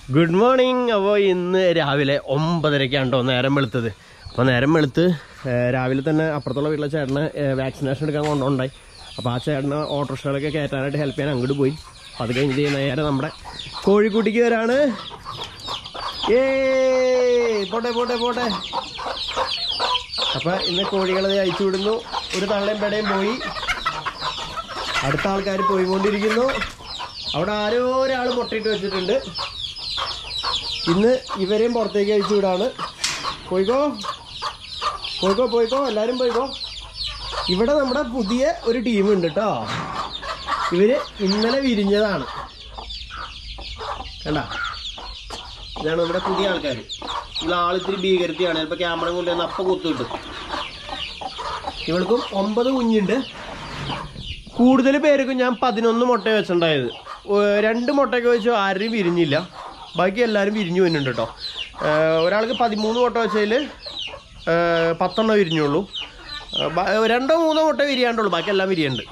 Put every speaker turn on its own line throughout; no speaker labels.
Good morning അപ്പോൾ ഇന്ന് രാവിലെ ഒമ്പതരയ്ക്കാണ് കേട്ടോ നേരം വെളുത്തത് അപ്പോൾ നേരം വെളുത്ത് ഏ, രാവിലെ തന്നെ അപ്പുറത്തുള്ള വീട്ടിലെ ചേട്ടന് വാക്സിനേഷൻ എടുക്കാൻ കൊണ്ടുണ്ടായി അപ്പോൾ ആ ചേട്ടന് ഓട്ടോറിക്ഷകളൊക്കെ കയറ്റാനായിട്ട് ഹെൽപ്പ് ചെയ്യാൻ അങ്ങോട്ട് പോയി അപ്പോൾ അത് കഴിഞ്ഞ് ദേ നേരെ നമ്മുടെ കോഴിക്കുട്ടിക്ക് വരാണ് ഏ പോട്ടെ പോട്ടെ പോട്ടെ അപ്പോൾ ഇന്ന് കോഴികളെ അയച്ചു വിടുന്നു ഒരു തള്ളയും പെടയും പോയി അടുത്ത ആൾക്കാർ പോയിക്കൊണ്ടിരിക്കുന്നു അവിടെ ആരോ ഒരാൾ മുട്ടയിട്ട് വെച്ചിട്ടുണ്ട് ഇന്ന് ഇവരെയും പുറത്തേക്ക് അയച്ചു വിടാണ് പോയിക്കോ പോയിക്കോ പോയിക്കോ എല്ലാവരും പോയിക്കോ ഇവിടെ നമ്മുടെ പുതിയ ഒരു ടീം ഉണ്ട് കേട്ടോ ഇവര് ഇന്നലെ വിരിഞ്ഞതാണ് കണ്ട ഇതാണ് നമ്മുടെ പുതിയ ആൾക്കാർ ഇതിൽ ആളിത്തിരി ഭീകരത്തിയാണ് ചിലപ്പോൾ ക്യാമറ കൊണ്ടുവന്ന് അപ്പം കുത്തു കിട്ടും ഇവൾക്കും ഒമ്പത് കുഞ്ഞുണ്ട് കൂടുതൽ പേർക്കും ഞാൻ പതിനൊന്ന് മുട്ട വെച്ചിട്ടുണ്ടായത് ഏർ രണ്ട് മുട്ടയൊക്കെ വെച്ചു ആരും വിരിഞ്ഞില്ല ബാക്കി എല്ലാവരും വിരിഞ്ഞു വരുന്നുണ്ട് കേട്ടോ ഏർ ഒരാൾക്ക് പതിമൂന്ന് മുട്ട വെച്ചതിൽ പത്തെണ്ണം വിരിഞ്ഞുള്ളൂ ഏർ ബ- രണ്ടോ മൂന്നോ മുട്ട വിരിയാണ്ടുള്ളൂ ബാക്കി എല്ലാം വിരിയുണ്ട്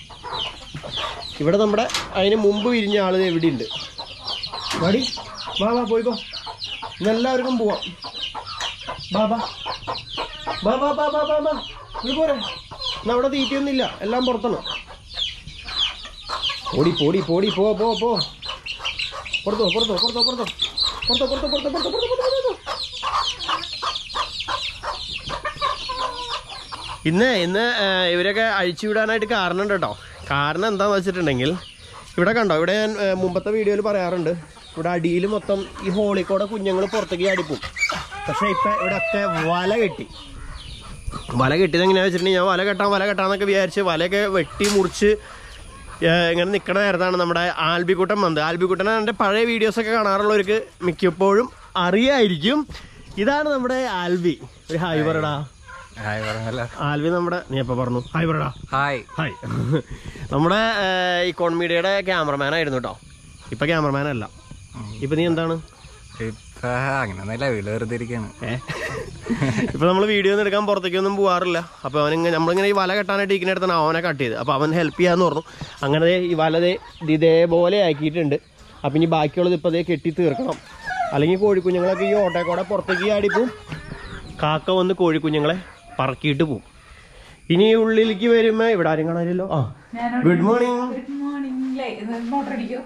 ഇവിടെ നമ്മുടെ അതിന് മുമ്പ് വിരിഞ്ഞ ആൾ എവിടെ ഉണ്ട് വാടി വാ വാ പോയിക്കോ ഇന്ന് എല്ലാവർക്കും പോവാം ബാ ബാ ബാ ബാ ബാ ബാ ബാ ബാ നീ പോരെ ഇന്ന് അവിടെ തീറ്റയൊന്നുമില്ല എല്ലാം പുറത്താണ് ഓടി പോടി പോടി പോ പോ പോ പുറത്തോ പുറത്തോ പുറത്തോ പുറത്തോ പുറത്തോ പുറത്തോ പുറത്തോ പുറത്തോ പുറത്തോ പുറത്തോ ഇന്ന് ഇന്ന് ആ, ഇവരൊക്കെ അഴിച്ചു വിടാനായിട്ട് കാരണം ഉണ്ട് കേട്ടോ കാരണം എന്താന്ന് വെച്ചിട്ടുണ്ടെങ്കിൽ ഇവിടെ കണ്ടോ ഇവിടെ ഞാൻ ആ, മുമ്പത്തെ വീഡിയോയിൽ പറയാറുണ്ട് ഇവിടെ അടിയിൽ മൊത്തം ഈ ഹോളിൽ കൂടെ കുഞ്ഞുങ്ങൾ പുറത്തേക്ക് ചാടിപ്പോവും പക്ഷെ ഇപ്പം ഇവിടെ ഒക്കെ വല കെട്ടി വല കെട്ടിയത് എങ്ങനെയാണെന്ന് വെച്ചിട്ടുണ്ടെങ്കിൽ ഞാൻ വല കെട്ടാൻ വല കെട്ടാന്നൊക്കെ വിചാരിച്ച് വലയൊക്കെ വെട്ടി മുറിച്ച് ഏ, ഇങ്ങനെ നിൽക്കണ നേരത്താണ് നമ്മുടെ ആൽബിക്കുട്ടൻ വന്നത് ആൽബിക്കുട്ടനെ എൻ്റെ പഴയ വീഡിയോസൊക്കെ കാണാറുള്ളവർക്ക് മിക്കപ്പോഴും അറിയായിരിക്കും ഇതാണ് നമ്മുടെ ആൽബി ഒരു ഹായ് പറടാ
ഹായ് പറഞ്ഞല്ലോ
ആൽവി നമ്മുടെ നീ എപ്പോൾ പറഞ്ഞു ഹായ് പറടാ
ഹായ്
ഹായ് നമ്മുടെ ഇക്കോൺ മീഡിയയുടെ ക്യാമറമാൻ ആയിരുന്നു കേട്ടോ ഇപ്പൊ ക്യാമറമാൻ അല്ല ഇപ്പൊ നീ എന്താണ്
ഇപ്പൊ അങ്ങനെയൊന്നുമില്ല വീട് വെറുതെ ഇരിക്കാണ്
ഏ? ഇപ്പൊ നമ്മൾ വീഡിയോ ഒന്നും എടുക്കാൻ പുറത്തേക്കൊന്നും പോകാറില്ല അപ്പൊ അവനിങ്ങനെ നമ്മളിങ്ങനെ ഈ വല കെട്ടാനായിട്ട് ഇരിക്കുന്ന അടുത്താണ് അവനെ കട്ട് ചെയ്ത് അപ്പൊ അവൻ ഹെൽപ്പ് ചെയ്യാന്ന് പറഞ്ഞു അങ്ങനെ ദേ ഈ വല ദേ ഇത് ഇതേപോലെ ആക്കിയിട്ടുണ്ട് അപ്പൊ ഇനി ബാക്കിയുള്ളത് ഇപ്പൊ ദേ കെട്ടി തീർക്കണം അല്ലെങ്കിൽ കോഴിക്കുഞ്ഞുങ്ങളൊക്കെ ഈ ഓട്ടോക്കൂടെ പുറത്തേക്ക് ചാടിപ്പോവും കാക്ക വന്ന് കോഴിക്കുഞ്ഞുങ്ങളെ പറക്കിയിട്ട് പോവും ഇനി ഈ ഉള്ളിലേക്ക് വരുമ്പോ ഇവിടെ ആരും കാണാനില്ലല്ലോ ആ good morning
good morning motor അടിക്കോ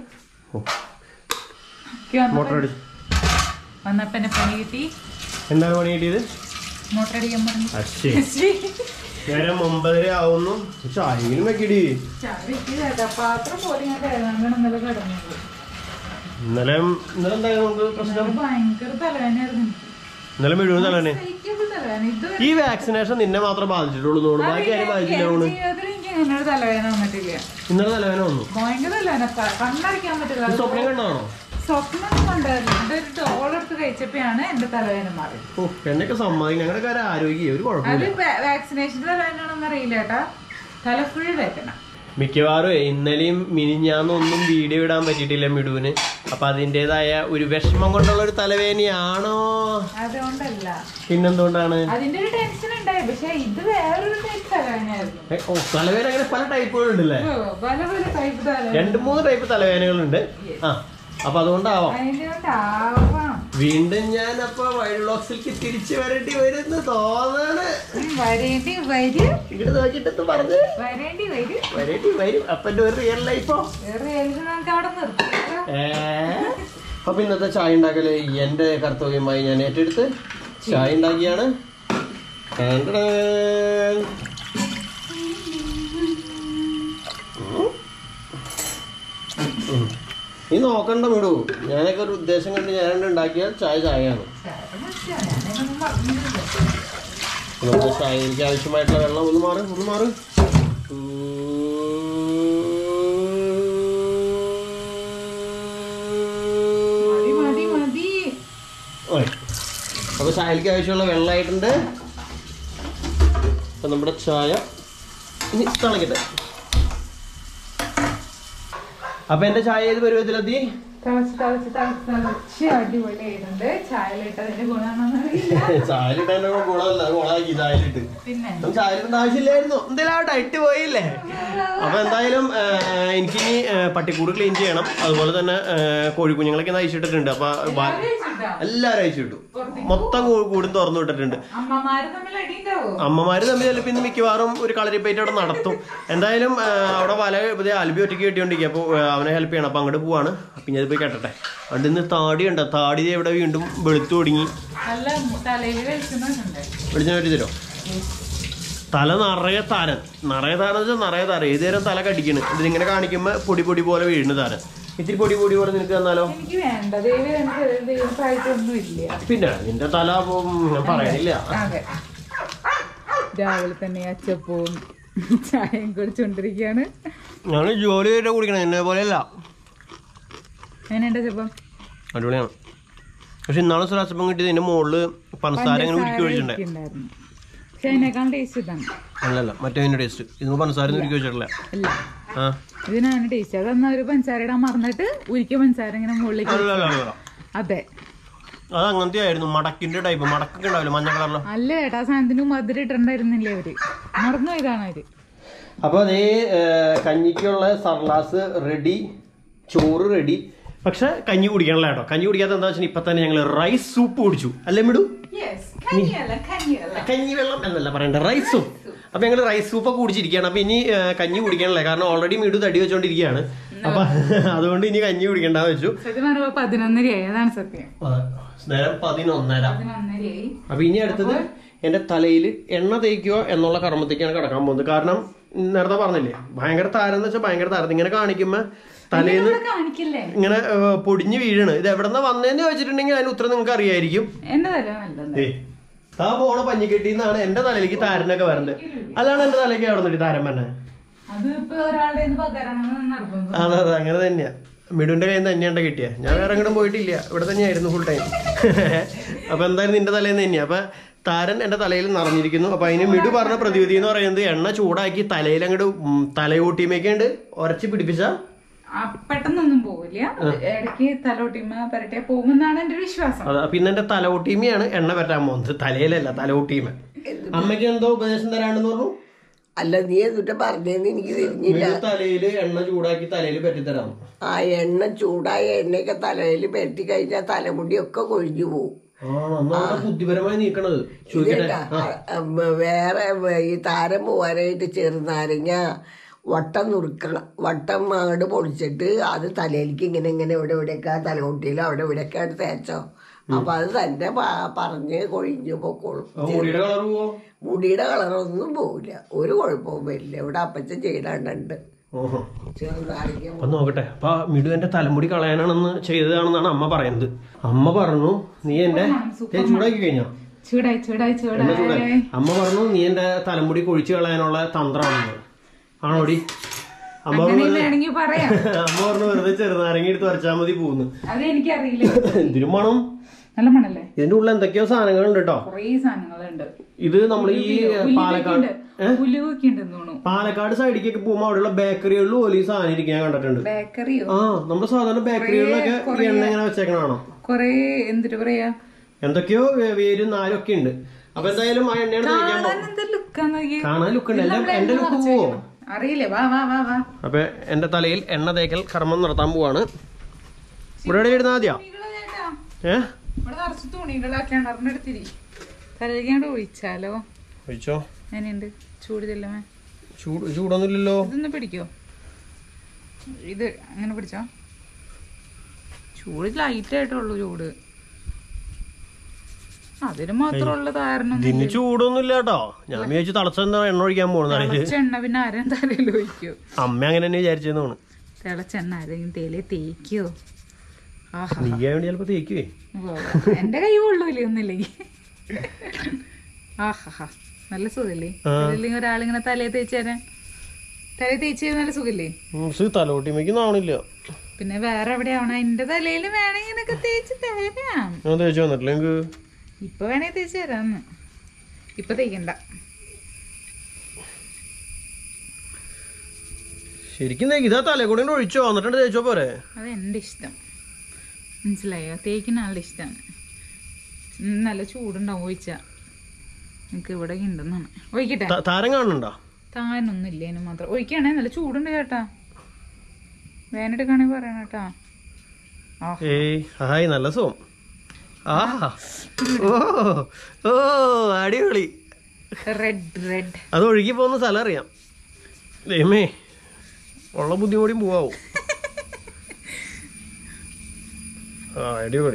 മോട്ടർ അടിച്ചു
വന്നപ്പോ എന്നെ പണി കിട്ടി
എന്താണ് പണി കിട്ടിയത്
മോട്ടർ അടിക്കാൻ പറഞ്ഞു
അശ്ശേ നേരം ഒമ്പതര ആവുന്നു ചായയിലും വെക്കിടി
ചാവിക്ക് കേട്ടോ പാത്രം പോലെ ഞാൻ കിടന്നാണ് ഇന്നലെ കിടന്നത്
ഇന്നലെ ഇന്നലെ എന്തായാലും നമുക്ക് പ്രശ്നം
ഇന്നലെ ഭയങ്കര തലവേനായിരുന്നു എനിക്ക്.
ഇന്നലെ മുഴുവൻ തലാണ്
സഹിക്കാത്ത തലവേദന. ഇതുവരെ
ഈ വാക്സിനേഷൻ നിന്നെ മാത്രം ബാധിച്ചിട്ടുള്ളൂ എന്ന് തോന്നുന്നു ബാക്കി ആരും ബാധിച്ചില്ല
എന്റെ
തോന്നുന്നു
ജീവിതത്തിൽ എനിക്ക് അങ്ങനെ ഒരു തലവേദന വന്നിട്ടില്ല
ഇന്നലെ തലവേന വന്നു
ഭയങ്കര തലവേദന ക- കണ്ണടയ്ക്കാൻ പറ്റില്ല
ഈ സ്വപ്നം കണ്ടാണോ
സ്വപ്നം കണ്ടായിരുന്നു എന്റെ ഒരു ഡോളെടുത്ത് കഴിച്ചപ്പോഴാണ് എന്റെ തലവേദന മാറിയത്
ഓ എന്നൊക്കെ സമ്മതിക്കും ഞങ്ങളുടെ കാര്യം ആരോഗ്യം ഒരു
അത്
കുഴപ്പമില്ല
വാക്സിനേഷൻ തലവേദനയാണെന്ന് അറിയില്ല കേട്ടാ തല ഫുൾ വേദന
മിക്കവാറും ഇന്നലെയും മിനിഞ്ഞാന്നൊന്നും വീഡിയോ ഇടാൻ പറ്റിയിട്ടില്ല മിടുവിന് അപ്പൊ അതിൻ്റെതായ ഒരു വിഷമം കൊണ്ടുള്ള ഒരു തലവേദനയാണോ
അതുകൊണ്ടല്ല
പിന്നെന്തുകൊണ്ടാണ്
അതിന്റെ ഒരു ടെൻഷൻ ഉണ്ടായി പക്ഷെ ഇത് വേറൊരു ടൈപ്പ് തലവേദനയായിരുന്നു
ഏ, ഓ തലവേദന അങ്ങനെ പല ടൈപ്പുകളുണ്ടല്ലേ
ഓ, പല പല ടൈപ്പ് തലവേദന
രണ്ട് മൂന്ന് ടൈപ്പ് തലവേദനകളുണ്ട് ആ അപ്പൊ അതുകൊണ്ടാവാം
അതിന്റെ കൊണ്ടാവാം
വീണ്ടും ഞാൻ അപ്പൊ വൈൽഡ് ബ്ലോക്സിലേക്ക് തിരിച്ചു വരേണ്ടി വരുന്നു തോന്നാണ്
ഉം, വരേണ്ടി വരും
ഇങ്ങോട്ട് നോക്കിട്ട് പറഞ്ഞു
വരേണ്ടി വരും
വരേണ്ടി വരും അപ്പന്റെ ഒരു റിയൽ ലൈഫോ
വേറെ ഏത് നമുക്ക് അവിടെ നിർത്തിയേക്കാം.
ഏ അപ്പൊ ഇന്നത്തെ ചായ ഉണ്ടാക്കല് എന്റെ കർത്തവ്യമായി ഞാൻ ഏറ്റെടുത്ത് ചായ ഉണ്ടാക്കിയാണ് ടേണ്ടടേൻ. ഉം. ഉം. നീ നോക്കണ്ട വിടൂ ഞാനൊക്കെ ഒരു ഉദ്ദേശം കണ്ട് ഞാൻ ഉണ്ടാക്കിയാൽ ചായ ചായയാണ്
ചേട്ടൻ മനസ്സിലായി. ഞാനതൊന്നും പറഞ്ഞില്ല.
നമ്മുടെ ചായക്ക് ആവശ്യമായിട്ടുള്ള വെള്ളം ഒന്ന് മാറ് ഒന്ന് മാറ്
മതി മതി മതി
ഓയ്. അപ്പൊ ചായക്ക് ആവശ്യമുള്ള വെള്ളമായിട്ടുണ്ട് അപ്പൊ നമ്മുടെ ചായ ഇനി തിളക്കട്ടെ അപ്പൊ എന്റെ ചായ ഏത് പരുവത്തിലെത്തി
തിളച്ച് തിളച്ച് തിളച്ച് തിളച്ച് അടിപൊളിയായിട്ടുണ്ട് ചായലിട്ടതിന്റെ ഗുണമാണെന്ന് അറിയില്ല
ചായലിട്ടതിന്റെ ഗുണമല്ല ഗുണമാക്കി ചായലിട്ട്
പിന്നെ
നമുക്ക് ചായലിടേണ്ട ആവശ്യമില്ലായിരുന്നു എന്തായാലും ടൈറ്റ് പോയില്ലേ അപ്പൊ എന്തായാലും ആ, എനിക്കിനി ആ, പട്ടിക്കൂട് ക്ലീൻ ചെയ്യണം അതുപോലെ തന്നെ ആ, കോഴിക്കുഞ്ഞുങ്ങളൊക്കെ നയിച്ചിട്ടിട്ടുണ്ട് അപ്പൊ വ-
കഴിച്ചിട്ടുണ്ടോ?
എല്ലാരും അയച്ചു വിട്ടു മൊത്തം കൂ- കൂടും തുറന്നു വിട്ടിട്ടുണ്ട്
അമ്മമാര് തമ്മിൽ അടിയുണ്ടാവോ
അമ്മമാര് തമ്മിൽ ചിലപ്പോൾ ഇന്ന് മിക്കവാറും ഒരു കളരിപ്പേറ്റ് അവിടെ നടത്തും എന്തായാലും ആ, അവിടെ വല പുതിയ അൽബി ഒറ്റയ്ക്ക് കെട്ടിക്കൊണ്ടിരിക്കുക അപ്പോൾ അവനെ ഹെൽപ്പ് ചെയ്യണം അപ്പോൾ അങ്ങോട്ട് പോവാണ് അപ്പം ഞാൻ പോയി കെട്ടട്ടെ അതുകൊണ്ട് ഇന്ന് താടി ഉണ്ട് താടി ദേ ഇവിടെ വീണ്ടും വെളുത്തു തുടങ്ങി
നല്ല തലയിൽ കഴിക്കുന്നുണ്ട്
വിളിച്ചു പറ്റി തരുമോ തല നിറയെ താരൻ നിറയെ താരം വെച്ചാൽ നിറയെ താരം ഏത് നേരം തല കടിക്കണ് ഇതിങ്ങനെ കാണിക്കുമ്പോൾ പൊടി പൊടി പോലെ വീഴുന്ന താരൻ ഇത്തിരി പൊടി പൊടി പോലെ നിനക്ക് തന്നാലോ
എനിക്ക് വേണ്ട ദേവി എനിക്ക് ദൈവം സഹായിച്ചൊന്നും ഇല്ല
പിന്നെ നിന്റെ തല ഉം, ഞാൻ പറയണില്ല
അതെ രാവിലെ തന്നെ അച്ചപ്പവും ചായയും കുടിച്ചോണ്ടിരിക്കുകയാണ്
ഞാൻ ജോലി ചെയ്തിട്ട് കുടിക്കണം എന്നെ പോലെയല്ല
എങ്ങനെയുണ്ട് അച്ചപ്പം
അടിപൊളിയാണ് പക്ഷെ ഇന്നാളെ സുരാച്ചപ്പം കിട്ടിയത് ഇതിന്റെ മുകളില് പഞ്ചസാര ഇങ്ങനെ ഉരുക്കി ഒഴിച്ചിട്ടുണ്ടേ
ഉണ്ടായിരുന്നു പക്ഷെ അതിനേക്കാൾ ടേസ്റ്റ് ഇതാണ്
അല്ലല്ല മറ്റേ അതിന്റെ ടേസ്റ്റ് ഇത് പഞ്ചസാര ഒന്നും ഉരുക്കി വെച്ചിട്ടില്ല
അല്ല
ആ
ഇതിനാണ് ടേസ്റ്റ് അതെന്നാ ഒരു പഞ്ചസാര ഇടാൻ മറന്നിട്ട് ഉരുക്കിയ പഞ്ചസാര ഇങ്ങനെ മുകളിലേക്ക്
അല്ല അല്ല അല്ല
അതെ
അത് അങ്ങനത്തെ ആയിരുന്നു മടക്കിന്റെ ടൈപ്പ് മടക്കൊക്കെ ഉണ്ടാവില്ല മഞ്ഞ കളറിലോ
അല്ല ചേട്ടാ ആ സാധനത്തിന് മധുരം ഇട്ടിട്ടുണ്ടായിരുന്നില്ലേ അവര് മറന്നു ഇതാണ് അവര്
അപ്പൊ അതേ കഞ്ഞിക്കുള്ള സർലാസ് റെഡി ചോറ് റെഡി പക്ഷെ കഞ്ഞി കുടിക്കണല്ലോ കേട്ടോ കഞ്ഞി കുടിക്കാത്ത എന്താ വെച്ചാൽ ഇപ്പൊ തന്നെ ഞങ്ങൾ റൈസ് സൂപ്പ് കുടിച്ചു അല്ലേ മിടു കഞ്ഞി വെള്ളം എന്നല്ല പറയണ്ട റൈസ് സൂപ്പ് അപ്പൊ ഞങ്ങൾ റൈസ് സൂപ്പ് ഒക്കെ കുടിച്ചിരിക്കുകയാണ് അപ്പൊ ഇനി ആ, കഞ്ഞി കുടിക്കണല്ലേ കാരണം ഓൾറെഡി മിടു തടി വെച്ചോണ്ടിരിക്കുകയാണ് അപ്പൊ അതുകൊണ്ട് ഇനി കഞ്ഞി കുടിക്കണ്ട വെച്ചു
സത്യം പറയുമ്പോ പതിനൊന്നരയായി അതാണ് സത്യം
നേരം പതിനൊന്നര
പതിനൊന്നരയായി
അപ്പൊ ഇനി അടുത്തത് എന്റെ തലയിൽ എണ്ണ തേക്കുക എന്നുള്ള കർമ്മത്തേക്കാണ് കിടക്കാൻ പോകുന്നത് കാരണം നേരത്തെ പറഞ്ഞില്ലേ ഭയങ്കര താരം എന്ന് വെച്ചാൽ ഭയങ്കര താരം ഇങ്ങനെ കാണിക്കുമ്പോ തലേന്ന്
ഇവിടെ കാണിക്കില്ലേ
ഇങ്ങനെ ഏ, പൊടിഞ്ഞ് വീഴണ് ഇത് എവിടെന്നാ വന്നതെന്ന് ചോദിച്ചിട്ടുണ്ടെങ്കിൽ അതിന് ഉത്തരം നിങ്ങൾക്ക് അറിയായിരിക്കും
എന്റെ തല നല്ലത്
ഏ താ പോണ പഞ്ഞിക്കെട്ടിന്നാണ് എന്റെ തലയിലേക്ക് താരനൊക്കെ വരുന്നത് അല്ലാണ്ട് എന്റെ തലയ്ക്ക് അവിടെ നിന്നിട്ട് താരം വരണേ
അത് ഇപ്പൊ ഒരാളുടെ കയ്യിന്ന് പകരണം നിർബന്ധം
അതെ അതെ അങ്ങനെ തന്നെയാ മിടുവിന്റെ കയ്യിൽ നിന്ന് തന്നെയാണ് കിട്ടിയ ഞാൻ വേറെ എങ്ങോട്ടും പോയിട്ടില്ല ഇവിടെ തന്നെയായിരുന്നു ഫുൾ ടൈം അപ്പൊ എന്തായാലും നിന്റെ തലയിൽ നിന്ന് തന്നെയാ അപ്പൊ താരൻ എന്റെ തലയിൽ നിറഞ്ഞിരിക്കുന്നു അപ്പൊ അതിന് മിടു പറഞ്ഞ പ്രതിവിധി എന്ന് പറയുന്നത് എണ്ണ ചൂടാക്കി തലയിൽ അങ്ങോട്ട് തലയോട്ടിമേക്കുണ്ട് ഉരച്ച് പിടിപ്പിച്ച
ആ, പെട്ടെന്നൊന്നും പോവില്ല ഇടയ്ക്ക് തലോട്ടിമ പരട്ടെ പോകുമെന്നാണ് എന്റെ ഒരു വിശ്വാസം
അതെ പിന്നെ എന്റെ തലയോട്ടിമയാണ് എണ്ണ പറ്റാൻ പോകുന്നത് തലയിലല്ല തലയോട്ടിമ അമ്മയ്ക്ക് എന്തോ ഉപദേശം തരാണ്ടെന്ന് പറഞ്ഞു
അല്ല നീ എന്നിട്ട് പറഞ്ഞതെന്ന് എനിക്ക് തിരിഞ്ഞില്ല
മിടു തലയിൽ എണ്ണ ചൂടാക്കി തലയിൽ പറ്റിത്തരാം
ആ എണ്ണ ചൂടായ എണ്ണയൊക്കെ തലയിൽ പെരട്ടി കഴിഞ്ഞാൽ തലമുടിയൊക്കെ കൊഴിഞ്ഞു പോകും
ആ അന്നാണ് ബുദ്ധിപരമായി നീക്കണത് ചോദിക്കട്ടെ
ഇതേട്ടാ, ആ, ഉം, വേറെ വ- ഈ താരം പോവാനായിട്ട് ചെറുനാരങ്ങ വട്ടം നുറുക്കണം വട്ടം അങ്ങോട്ട് പൊളിച്ചിട്ട് അത് തലയിലേക്ക് ഇങ്ങനെ ഇങ്ങനെ ഇവിടെ ഇവിടെയൊക്കെ തലമുട്ടിയിലും അവിടെ ഇവിടെയൊക്കെ ആയിട്ട് തേച്ചോ അപ്പൊ അത് തന്നെ പ- പറഞ്ഞ് കൊഴിഞ്ഞു പൊക്കോളും
ആ മുടിയുടെ കളർ പോവോ
മുടിയുടെ കളറൊന്നും പോവില്ല ഒരു കുഴപ്പവും വരില്ല ഇവിടെ അപ്പച്ചൻ ചെയ്താണ്ടുണ്ട്
ഓഹോ
ചെറുനാരങ്ങ
അപ്പൊ നോക്കട്ടെ അപ്പൊ മിടു എന്റെ തലമുടി കളയാനാണെന്ന് ചെയ്തതാണെന്നാണ് അമ്മ പറയുന്നത് അമ്മ പറഞ്ഞു നീ എന്റെ ദേ ചൂടാക്കി കഴിഞ്ഞോ
ചൂടായി ചൂടായി
എന്നെ ചൂടായി
ചൂടായി
അമ്മ പറഞ്ഞു നീ എന്റെ തലമുടി കൊഴിച്ചു കളയാനുള്ള തന്ത്രമാണെന്ന് ആണോടി അമ്മ
അങ്ങനെ
പറഞ്ഞു
വേണമെങ്കിൽ പറയാം
അമ്മ പറഞ്ഞു വെറുതെ ചെറുനാരങ്ങ എടുത്ത് വരച്ചാൽ മതി പോകുന്നു
അത് എനിക്കറിയില്ല
എന്തിനും മണം
നല്ല മണല്ലേ
ഇതിന്റെ ഉള്ളിൽ എന്തൊക്കെയോ സാധനങ്ങളുണ്ട് കേട്ടോ
കൊറേ സാധനങ്ങളുണ്ട്
ഇത് നമ്മൾ ഈ പാലക്കാട്
ഉലുവൊക്കെ ഉണ്ടെന്ന് തോന്നുന്നു
പാലക്കാട് സൈഡിലേക്ക് പോകുമ്പോൾ അവിടെയുള്ള ബേക്കറികളിലും ഓലി സാധനം ഇരിക്കാൻ കണ്ടിട്ടുണ്ട്
ബേക്കറിയോ
ആ നമ്മുടെ സാധാരണ ബേക്കറികളിലൊക്കെ ഈ എണ്ണ ഇങ്ങനെ വെച്ചേക്കണാണോ
കൊറേ എന്തിട്ട് പറയാ
എന്തൊക്കെയോ വേ- വേരും നാരും ഒക്കെ ഉണ്ട് അപ്പൊ എന്തായാലും ആ എണ്ണയാണ് തേക്കാൻ
കാണാൻ എന്ത് ലുക്കാന്ന് നോക്കിയേ.
കാണാൻ ലുക്ക് ഉണ്ട് എല്ലാം എന്റെ ലുക്ക്
നിറച്ച്
പോവോ
വെക്കണം. അറിയില്ലേ വാ വാ വാ വാ
അപ്പൊ എന്റെ തലയിൽ എണ്ണ തേക്കൽ കർമ്മം നടത്താൻ പോവാണ് ഇവിടെ എവിടെ ഇരുന്നാ മതിയോ
തുണികള് ചേട്ടാ.
ഏ
ഇവിടെ നിറച്ച് തുണികളൊക്കെയാണ് അറിഞ്ഞെടുത്തിരി തലയിലേക്കാണ്ട് ഒഴിച്ചാലോ
ഒഴിച്ചോ
എങ്ങനെയുണ്ട് ചൂട് ചെല്ലമേ
ചൂട് ചൂടൊന്നുമില്ലല്ലോ
ഇതൊന്ന് പിടിക്കോ ഇത് അങ്ങനെ പിടിച്ചോ ചൂട് ലൈറ്റ് ആയിട്ടുള്ളൂ ചൂട് അതിന് മാത്രമുള്ള താരണം
ഇതിന് ചൂടൊന്നുമില്ല കേട്ടോ ഞാൻ വിചാരിച്ചു തളച്ചെന്താ എണ്ണ ഒഴിക്കാൻ പോകുന്നത് അതില്
തിളച്ചെണ്ണ പിന്നെ ആരും തലയിൽ ഒഴിക്കോ
അമ്മ അങ്ങനെ തന്നെ വിചാരിച്ചെന്ന് തോന്നുന്നു
തിളച്ചെണ്ണ ആരെങ്കിലും തേയില തേക്കോ ആഹാ
നീ വേണ്ടി ചിലപ്പോ തേക്കുവേ
ഉവ്വ് ഉവ്വ്. എന്റെ കൈ കൊള്ളൂലേ ഒന്നില്ലെങ്കിൽ ആഹാ നല്ല സുഖല്ലേ അല്ലെങ്കിൽ ഒരാളിങ്ങനെ തലയെ തേച്ച് തരാൻ തലയെ തേച്ച് തരാൻ നല്ല സുഖല്ലേ
തലോട്ടിമയ്ക്ക് നാണില്ല
പിന്നെ വേറെ എവിടെയാവണം എന്റെ തലയിൽ വേണമെങ്കിൽ നിനക്ക് തേച്ച് തരാം
ഞാൻ തേച്ച് വന്നിട്ടില്ല എനിക്ക്
ഇപ്പൊ വേണേ തേച്ച് തരാന്ന് ഇപ്പൊ തേക്കണ്ട
ശരിക്കും തേക്ക് ഇതാ തലേ കൂടെ ഒഴിച്ചോ വന്നിട്ടുണ്ട് തേച്ചോ പോരെ
അത് എന്റെ ഇഷ്ടം മനസ്സിലായോ തേക്കിന് നല്ല ഇഷ്ടമാണ് നല്ല ചൂടുണ്ടാവും ഒഴിച്ചാ എനിക്ക് ഇവിടെ ഉണ്ടെന്നാണ് ഒഴിക്കട്ടെ
ത- താരം കാണുന്നുണ്ടോ
താനൊന്നും ഇല്ല അതിന് മാത്രം ഒഴിക്കണേ നല്ല ചൂടുണ്ട് ചേട്ടാ വേനെടുക്കാണെങ്കിൽ പറയണം കേട്ടാ ആ
ഏയ് ഹായ് നല്ല സുഖം ആ ഓ ഓ അടിപൊളി
റെഡ് റെഡ്
അത് ഒഴുകി പോകുന്ന സ്ഥലം അറിയാം ദൈവമേ ഉള്ള ബുദ്ധിമുട്ടിയും പോവാവും ആ അടിപൊളി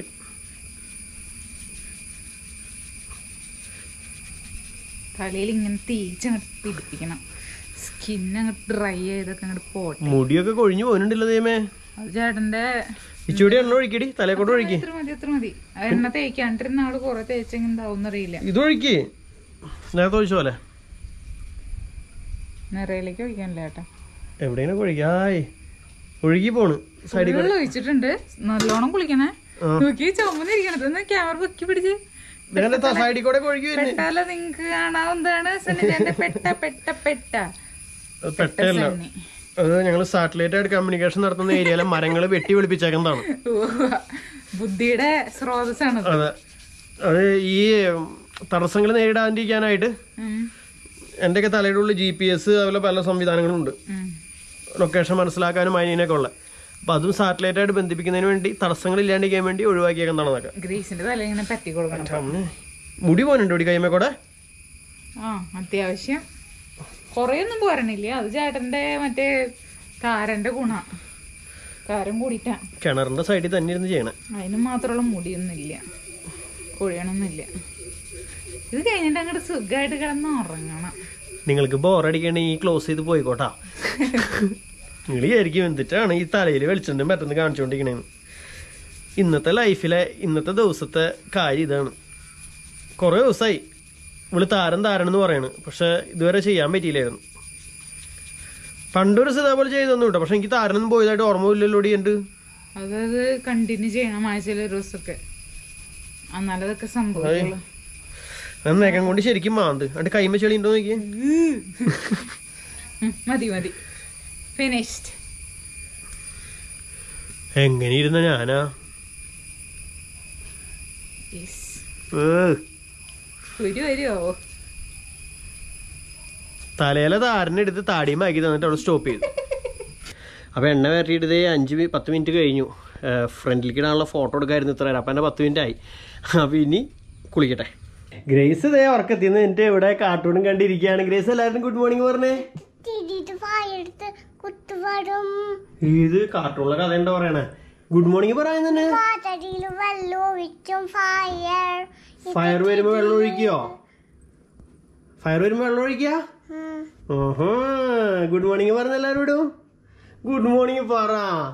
തലയിൽ ഇങ്ങനെ തേച്ചങ്ങോട്ട് പിടിപ്പിക്കണം സ്കിൻ അങ്ങോട്ട് ഡ്രൈ ചെയ്തൊക്കെ അങ്ങോട്ട് പോട്ടെ
മുടിയൊക്കെ കൊഴിഞ്ഞു പോകുന്നുണ്ടല്ലോ ദൈവമേ
അത് ചേട്ടന്റെ
ഇച്ചിരി എണ്ണ ഒഴിക്കടി തലേക്കോട്ട് ഒഴിക്ക്
എത്ര മതി എത്ര മതി ആ എണ്ണ തേക്കാണ്ടിരുന്ന ആള് കുറെ തേച്ചെങ്കിൽ എന്താവും അറിയില്ല
ഇത് ഒഴിക്ക് നേരത്തെ ഒഴിച്ച പോലെ
നിറയിലേക്ക് ഒഴിക്കാനില്ല ചേട്ടാ
എവിടെയാണ് ഒഴിക്കായ് ഒഴുകി പോണ് സൈഡിൽ
വെള്ളം ഒഴിച്ചിട്ടുണ്ട് നല്ലോണം കുളിക്കണേ
ആ.
നോക്കി ചുമന്നിരിക്കണത് ഒന്ന് ക്യാമറ പൊക്കി പിടിച്ച്
ഇതിന്റെ സൈഡിൽ കൂടെ ഒക്കെ ഒഴുകി വരുന്നു
പെട്ടാല നിങ്ങക്ക് കാണാവുന്നതാണ് സന്നിധാന്റെ പെട്ട പെട്ട പെട്ട
അത് പെട്ടല്ല
സണ്ണി.
അത് ഞങ്ങൾ സാറ്റലൈറ്റ് ആയിട്ട് കമ്മ്യൂണിക്കേഷൻ നടത്തുന്ന ഏരിയയിലെ മരങ്ങൾ വെട്ടി വെളുപ്പിച്ചേക്കുന്നതാണ്
ഉവ്വ. ബുദ്ധിയുടെ സ്രോതസ്സാണ്
അതെ അത് ഈ തടസ്സങ്ങൾ നേരിടാതിരിക്കാനായിട്ട് എൻ്റെയൊക്കെ തലയുടെ ഉള്ളിൽ ജി പി എസ് അതുപോലെ പല സംവിധാനങ്ങളുണ്ട് ലൊക്കേഷൻ മനസ്സിലാക്കാനും അതിനൊക്കെ ഉള്ള അപ്പം അതും സാറ്റലൈറ്റ് ആയിട്ട് ബന്ധിപ്പിക്കുന്നതിന് വേണ്ടി തടസ്സങ്ങൾ ഇല്ലാണ്ടിരിക്കാൻ വേണ്ടി ഒഴിവാക്കിയേക്കുന്നതാണ് അതൊക്കെ
ഗ്രീസിന്റെ തല ഇങ്ങനെ പറ്റി കൊടുക്കണം
അമ്മേ. മുടി പോനുണ്ട് ഇവിടെ കൈമേ കൂടെ
ആ അത്യാവശ്യം കൊറേയൊന്നും പോരണില്ല അത് ചേട്ടന്റെ മറ്റേ കാരന്റെ ഗുണ കാരം കൂടിയിട്ടാ
കിണറിന്റെ സൈഡിൽ തന്നെ ഇരുന്ന് ചെയ്യണേ
അതിന് മാത്രമുള്ള മുടിയൊന്നുമില്ല കൊഴിയണമൊന്നുമില്ല ഇത് കഴിഞ്ഞിട്ട് അങ്ങോട്ട് സുഖമായിട്ട് കിടന്ന് ഉറങ്ങണം
നിങ്ങൾക്ക് ബോറടിക്കണെങ്കിൽ ഈ ക്ലോസ് ചെയ്ത് പോയിക്കോട്ടാ നിങ്ങൾ വിചാരിക്കും എന്തിട്ടാണ് ഈ തലയിൽ വെളിച്ചെണ്ണ മറ്റൊന്ന് കാണിച്ചുകൊണ്ടിരിക്കണേന്ന് ഇന്നത്തെ ലൈഫിലെ ഇന്നത്തെ ദിവസത്തെ കാര്യം ഇതാണ് കുറേ ദിവസമായി ഇവള് താരം താരം എന്ന് പറയണ് പക്ഷെ ഇതുവരെ ചെയ്യാൻ പറ്റിയില്ലായിരുന്നു പണ്ടൊരു ഇതേപോലെ ചെയ്തൊന്നും കേട്ടോ പക്ഷെ എനിക്ക് താരനൊന്നും പോയതായിട്ട് ഓർമ്മയില്ലല്ലോ ഉണ്ട്
അതത് കണ്ടിന്യൂ ചെയ്യണം ആഴ്ചയിൽ ഒരു ദിവസമൊക്കെ എന്നാലും അതൊക്കെ സംഭവിക്കുള്ളൂ
അത് നഖം കൊണ്ട് ശരിക്കും മാന്ത് എന്നിട്ട് കൈമ ചെളി ഉണ്ടോ നോക്കിയേ
ഉം, മതി മതി ഫിനിഷ്ഡ്
എങ്ങനെ ഇരുന്ന ഞാനാ ഏ
ഒരു വരുമോ
തലയിലെ താരനെടുത്ത് താടിയും ആക്കി തന്നിട്ട് അവിടെ സ്റ്റോപ്പ് ചെയ്തു അപ്പോൾ എണ്ണ വരട്ടിയിട്ട് ഇതേ അഞ്ച് മി- പത്ത് മിനിറ്റ് കഴിഞ്ഞു ഫ്രണ്ടിലേക്ക് ഇടാനുള്ള ഫോട്ടോ എടുക്കായിരുന്നു ഇത്ര നേരം അപ്പം എൻ്റെ പത്ത് മിനിറ്റ് ആയി അപ്പോൾ ഇനി കുളിക്കട്ടെ ഗ്രേസ് ഇതേ ഉറക്കത്തിന്ന് എന്നിട്ട് ഇവിടെ കാർട്ടൂണും കണ്ടിരിക്കുകയാണ് ഗ്രേസ് എല്ലാവരും ഗുഡ് മോർണിംഗ് പറഞ്ഞേ
തിരിയിട്ട് വായെടുത്ത് കുത്തുപാടും
ഇത് കാർട്ടൂണിലെ കഥ എന്താ പറയണേ ഗുഡ് മോർണിംഗ് പറയാൻ തന്നെ
പാതടിയിൽ വെള്ളം ഒഴിക്കും ഫയർ
ഫയർ വരുമ്പോൾ വെള്ളം ഒഴിക്കുകയോ ഫയർ വരുമ്പോൾ വെള്ളം ഒഴിക്കുക ഓഹോ ഗുഡ് മോർണിംഗ് പറഞ്ഞ എല്ലാവരോടും ഗുഡ് മോർണിംഗ് പറ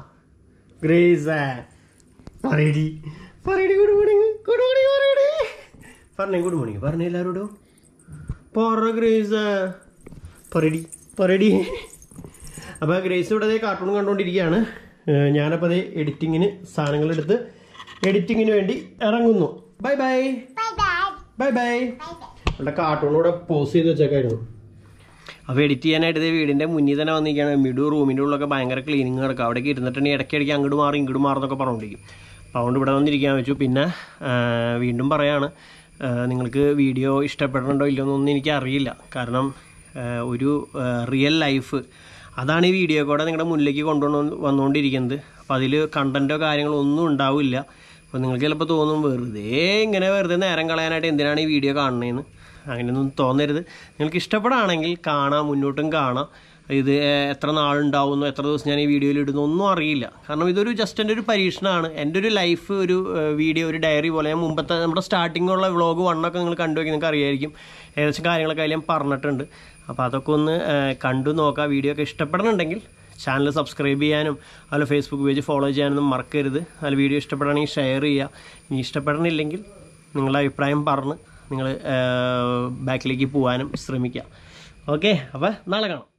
ഗ്രേസ് പറയടി പറയടി ഗുഡ് മോർണിംഗ് ഗുഡ് മോർണിംഗ് പറയടി പറഞ്ഞേ ഗുഡ് മോർണിംഗ് പറഞ്ഞേ എല്ലാവരോടും പറ ഗ്രേസ് പറയടി പറയടി അപ്പോൾ ഗ്രേസ് ഇവിടെ ദേ കാർട്ടൂൺ കണ്ടുകൊണ്ടിരിക്കുകയാണ് ഏഹ് ഞാനപ്പോൾ അതേ എഡിറ്റിങ്ങിന് സാധനങ്ങളെടുത്ത് എഡിറ്റിങ്ങിന് വേണ്ടി ഇറങ്ങുന്നു bye bye
bye bye
bye bye ഇവിടെ കാർട്ടൂണൂടെ പോസ് ചെയ്ത് വെച്ചേക്കായിരുന്നു അപ്പോൾ എഡിറ്റ് ചെയ്യാനായിട്ട് ഇത് വീടിൻ്റെ മുന്നിൽ തന്നെ വന്നിരിക്കുകയാണ് മിഡു റൂമിൻ്റെ ഉള്ളിലൊക്കെ ഭയങ്കര ക്ലീനിങ് കിടക്കുക അവിടേക്ക് ഇരുന്നിട്ടുണ്ടെങ്കിൽ ഇടയ്ക്കിടയ്ക്ക് അങ്ങോട്ട് മാറി ഇങ്ങോട്ട് മാറുന്നൊക്കെ പറഞ്ഞുകൊണ്ടിരിക്കും അപ്പോൾ അതുകൊണ്ട് ഇവിടെ വന്നിരിക്കാൻ വെച്ചു പിന്നെ ആ, വീണ്ടും പറയാണ് ആ, നിങ്ങൾക്ക് വീഡിയോ ഇഷ്ടപ്പെടുന്നുണ്ടോ ഇല്ലയോ എന്നൊന്നും എനിക്ക് അറിയില്ല കാരണം ആ, ഒരു റിയൽ ലൈഫ് അതാണ് ഈ വീഡിയോ കൂടെ നിങ്ങളുടെ മുന്നിലേക്ക് കൊണ്ടുവന്ന് വന്നുകൊണ്ടിരിക്കുന്നത് അപ്പോൾ അതിൽ കണ്ടൻറ്റോ കാര്യങ്ങളോ ഒന്നും ഉണ്ടാവില്ല അപ്പോൾ നിങ്ങൾക്ക് ചിലപ്പോൾ തോന്നും വെറുതെ ഇങ്ങനെ വെറുതെ നേരം കളയാനായിട്ട് എന്തിനാണ് ഈ വീഡിയോ കാണണേന്ന് അങ്ങനെയൊന്നും തോന്നരുത് നിങ്ങൾക്ക് ഇഷ്ടപ്പെടുകയാണെങ്കിൽ കാണാം മുന്നോട്ടും കാണാം ഇത് എത്ര നാളുണ്ടാവുന്നു എത്ര ദിവസം ഞാൻ ഈ വീഡിയോയിൽ ഇടുന്നു ഒന്നും അറിയില്ല കാരണം ഇതൊരു ജസ്റ്റ് എൻ്റെ ഒരു പരീക്ഷണമാണ് എൻ്റെ ഒരു ലൈഫ് ഒരു വീഡിയോ ഒരു ഡയറി പോലെ ഞാൻ മുമ്പത്തെ നമ്മുടെ സ്റ്റാർട്ടിങ്ങുള്ള വ്ളോഗ് വണ്ണൊക്കെ നിങ്ങൾ കണ്ടുവെക്കി നിങ്ങൾക്ക് അറിയായിരിക്കും ഏകദേശം കാര്യങ്ങളൊക്കെ അതിൽ ഞാൻ പറഞ്ഞിട്ടുണ്ട് അപ്പോൾ അതൊക്കെ ഒന്ന് ഏഹ്, കണ്ടു നോക്കുക വീഡിയോ ഒക്കെ ഇഷ്ടപ്പെടുന്നുണ്ടെങ്കിൽ ചാനൽ സബ്സ്ക്രൈബ് ചെയ്യാനും അതുപോലെ ഫേസ്ബുക്ക് പേജ് ഫോളോ ചെയ്യാനൊന്നും മറക്കരുത് അതിൽ വീഡിയോ ഇഷ്ടപ്പെടുകയാണെങ്കിൽ ഷെയർ ചെയ്യുക ഇനി ഇഷ്ടപ്പെടണില്ലെങ്കിൽ നിങ്ങളുടെ അഭിപ്രായം പറഞ്ഞ് നിങ്ങൾ ബാക്കിലേക്ക് പോകാനും ശ്രമിക്കുക ഓക്കെ അപ്പോൾ നാളെ കാണാം